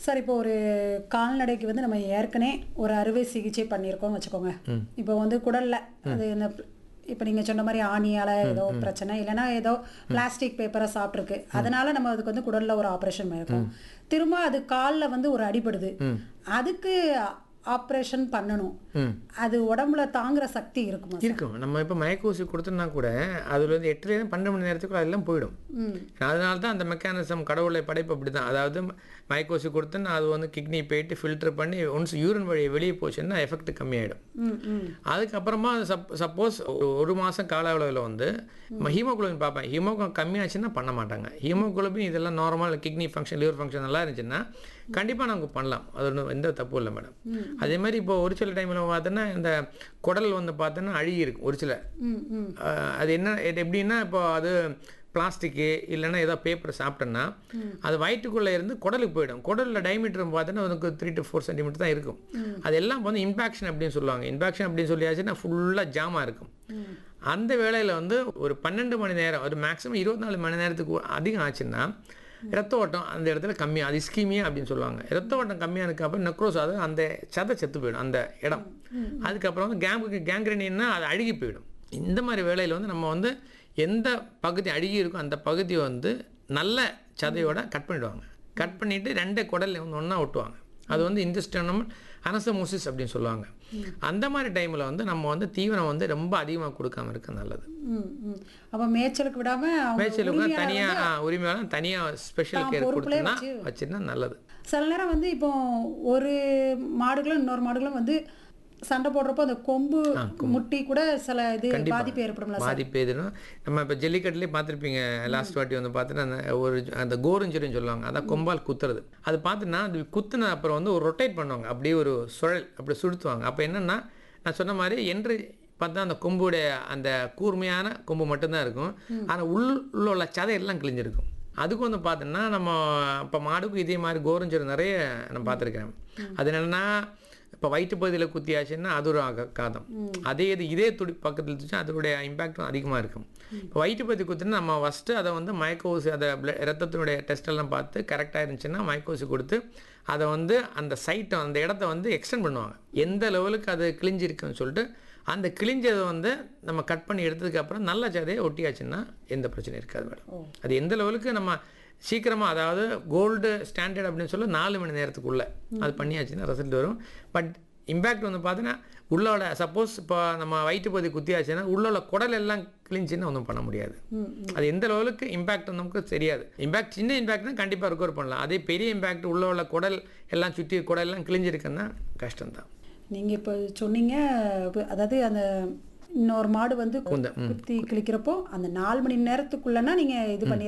Sir இப்போ ஒரு கால்நடைக்கு வந்து நம்ம ஏற்கனவே ஒரு அறுவை சிகிச்சை பண்ணியிருக்கோம்னு வச்சுக்கோங்க இப்போ வந்து குடல்ல அது இந்த இப்போ நீங்கள் சொன்ன மாதிரி ஆணியால ஏதோ பிரச்சனை இல்லைன்னா ஏதோ பிளாஸ்டிக் பேப்பரை சாப்பிட்ருக்கு அதனால நம்ம அதுக்கு வந்து குடல்ல ஒரு ஆப்ரேஷன் பண்ணியிருக்கோம் திரும்ப அது காலில் வந்து ஒரு அடிபடுது அதுக்கு ஆப்ரேஷன் பண்ணணும் அது உடம்புல தாங்குற சக்தி இருக்குமா சார்? இருக்கும் நம்ம இப்போ மயக்க ஊசி கொடுத்தோம்னா கூட அதில் வந்து எட்டுலேருந்து பன்னெண்டு மணி நேரத்துக்குள்ள அதெல்லாம் போயிடும் ம் அதனால தான் அந்த மெக்கானிசம் கடவுளை படைப்பு அப்படி தான் அதாவது மயக்க ஊசி கொடுத்தோன்னா அது வந்து கிட்னி போயிட்டு ஃபில்டர் பண்ணி ஒன்ஸ் யூரின் வழி வெளியே போச்சுன்னா எஃபெக்ட் கம்மியாயிடும் ம் ம் அதுக்கப்புறமா சப் சப்போஸ் ஒரு மாதம் கால அளவில் வந்து ஹீமோகுளோபின் பார்ப்பேன் ஹீமோகுளோபின் கம்மியாச்சுன்னா பண்ண மாட்டாங்க ஹீமோகுளோபின் இதெல்லாம் normal kidney function liver function நல்லா இருந்துச்சுன்னா கண்டிப்பாக நாங்கள் பண்ணலாம் அது ஒன்றும் எந்த தப்பும் இல்லை மேடம் அதே மாதிரி இப்போ ஒரு சில டைமில் பார்த்தோன்னா இந்த குடல் வந்து பார்த்தோன்னா அழுகி இருக்கும் ஒரு சில ம் ம் அஹ், அது என்ன இது எப்படின்னா இப்போ அது பிளாஸ்டிக்கு இல்லைன்னா ஏதோ பேப்பர் சாப்பிட்டோன்னா அது வயிற்றுக்குள்ளே இருந்து குடலுக்கு போயிடும் குடலில் டைமீட்டர் பார்த்தோன்னா அதுக்கு த்ரீ டு ஃபோர் சென்டிமீட்டர் தான் இருக்கும் அதெல்லாம் வந்து இம்பாக்ஷன் அப்படின்னு சொல்லுவாங்க இம்பாக்ஷன் அப்படின்னு சொல்லியாச்சுன்னா ஃபுல்லாக ஜாமாக இருக்கும் அந்த வேளையில் வந்து ஒரு பன்னெண்டு மணி நேரம் ஒரு மேக்ஸிமம் இருபத்தி நாலு மணி நேரத்துக்கு அதிகம் ஆச்சுன்னா ரத்த ஓட்டம் அந்த இடத்துல கம்மியாக அது இஸ்கீமியா அப்படின்னு சொல்லுவாங்க ரத்த ஓட்டம் கம்மியானதுக்கு அப்புறம் நெக்ரோஸ் அது அந்த சதை செத்து போயிடும் அந்த இடம் அதுக்கப்புறம் வந்து கேம்புக்கு கேங்க்ரனின்னா அது அழுகி போயிடும் இந்த மாதிரி வேளையில் வந்து நம்ம வந்து எந்த பகுதி அழுகி இருக்கோ அந்த பகுதியை வந்து நல்ல சதையோட கட் பண்ணிடுவாங்க கட் பண்ணிவிட்டு ரெண்டு குடல் வந்து ஒன்றா ஒட்டுவாங்க அது வந்து இன்டெஸ்டனம் அனசமோசிஸ் அப்படின்னு சொல்லுவாங்க அந்த மாதிரி டைமில் வந்து நம்ம வந்து தீவனம் வந்து ரொம்ப அதிகமாக கொடுக்காம இருக்க நல்லது ம் ம் அப்போ மேய்ச்சலுக்கு விடாம அவங்க மேய்ச்சலுக்கு உரிமையாளர் தனியாக உரிமையாளர் தனியாக ஸ்பெஷல் தான் கேர் பொறுப்புலே கொடுத்தோன்னா வச்சு- வச்சுருந்தா நல்லது சில நேரம் வந்து இப்போ ஒரு மாடுகளும் இன்னொரு மாடுகளும் வந்து சண்டை போடுறப்போ அந்த கொம்பு முட்டி கூட சில இது பாதிப்பு ஏற்படும்ல சார் பாதிப்பு எதுனா நம்ம இப்போ ஜல்லிக்கட்டுலேயே பார்த்துருப்பீங்க லாஸ்ட் வாட்டி வந்து பார்த்துட்டு அந்த ஒரு அந்த கோரஞ்சுரின்னு சொல்லுவாங்க அதான் கொம்பால் குத்துறது அது பார்த்துன்னா அது குத்துன அப்புறம் வந்து ஒரு ரொட்டேட் பண்ணுவாங்க அப்படியே ஒரு சுழல் அப்படி சுடுத்துவாங்க அப்போ என்னென்னா நான் சொன்ன மாதிரி என்று பார்த்தா அந்த கொம்புடைய அந்த கூர்மையான கொம்பு மட்டும்தான் இருக்கும் ஆனால் உள் உள்ள உள்ள சதை எல்லாம் கிழிஞ்சிருக்கும் அதுக்கு வந்து பார்த்தோன்னா நம்ம இப்போ மாடுக்கும் இதே மாதிரி கோரஞ்சூர் நிறைய நான் பார்த்துருக்கேன் அது என்னென்னா இப்போ வயிற்று பகுதியில் குத்தியாச்சுன்னா அது ஒரு ஆக- காதம் அதே இது இதே துடி பக்கத்தில் இருந்துச்சுன்னா அதனுடைய இம்பாக்டும் அதிகமாக இருக்கும் இப்போ வயிற்று பகுதி குத்துனா நம்ம ஃபஸ்ட்டு அதை வந்து மயக்க ஊசி அதை blood- ரத்தத்தினுடைய டெஸ்ட் எல்லாம் பார்த்து கரெக்டாக இருந்துச்சுன்னா மயக்க ஊசி கொடுத்து அதை வந்து அந்த சைட்டை அந்த இடத்த வந்து எக்ஸ்டெண்ட் பண்ணுவாங்க எந்த லெவலுக்கு அது கிழிஞ்சிருக்குன்னு சொல்லிட்டு அந்த கிழிஞ்சதை வந்து நம்ம கட் பண்ணி எடுத்ததுக்கு அப்புறம் நல்ல சதையை ஒட்டியாச்சுன்னா எந்த பிரச்சனையும் இருக்காது மேடம் அது எந்த லெவலுக்கு நம்ம சீக்கிரமாக அதாவது கோல்டு ஸ்டாண்டர்ட் அப்படின்னு சொல்ல நாலு மணி நேரத்துக்குள்ளே அது பண்ணியாச்சுன்னா ரிசல்ட் வரும் பட் இம்பேக்ட் வந்து பார்த்தீங்கன்னா உள்ளோட சப்போஸ் இப்போ நம்ம வயிற்று பகுதி குத்தியாச்சுன்னா உள்ளோட குடல் எல்லாம் கிழிஞ்சுன்னா ஒன்றும் பண்ண முடியாது அது எந்த லெவலுக்கு இம்பாக்ட் நமக்கு தெரியாது இம்பாக்ட் சின்ன இம்பாக்ட்னா கண்டிப்பாக ரெக்கவர் பண்ணலாம் அதே பெரிய இம்பாக்ட் உள்ள உள்ள குடல் எல்லாம் சுற்றி குடல் எல்லாம் கிழிஞ்சிருக்குன்னா கஷ்டம்தான் நீங்க இப்போ சொன்னீங்க இப்ப அதாவது அந்த இன்னொரு மாடு வந்து கூந்த, ம். குத்தி கிழிக்கிறப்போ அந்த நாலு மணி நேரத்துக்குள்ளனா நீங்க இது பண்ணி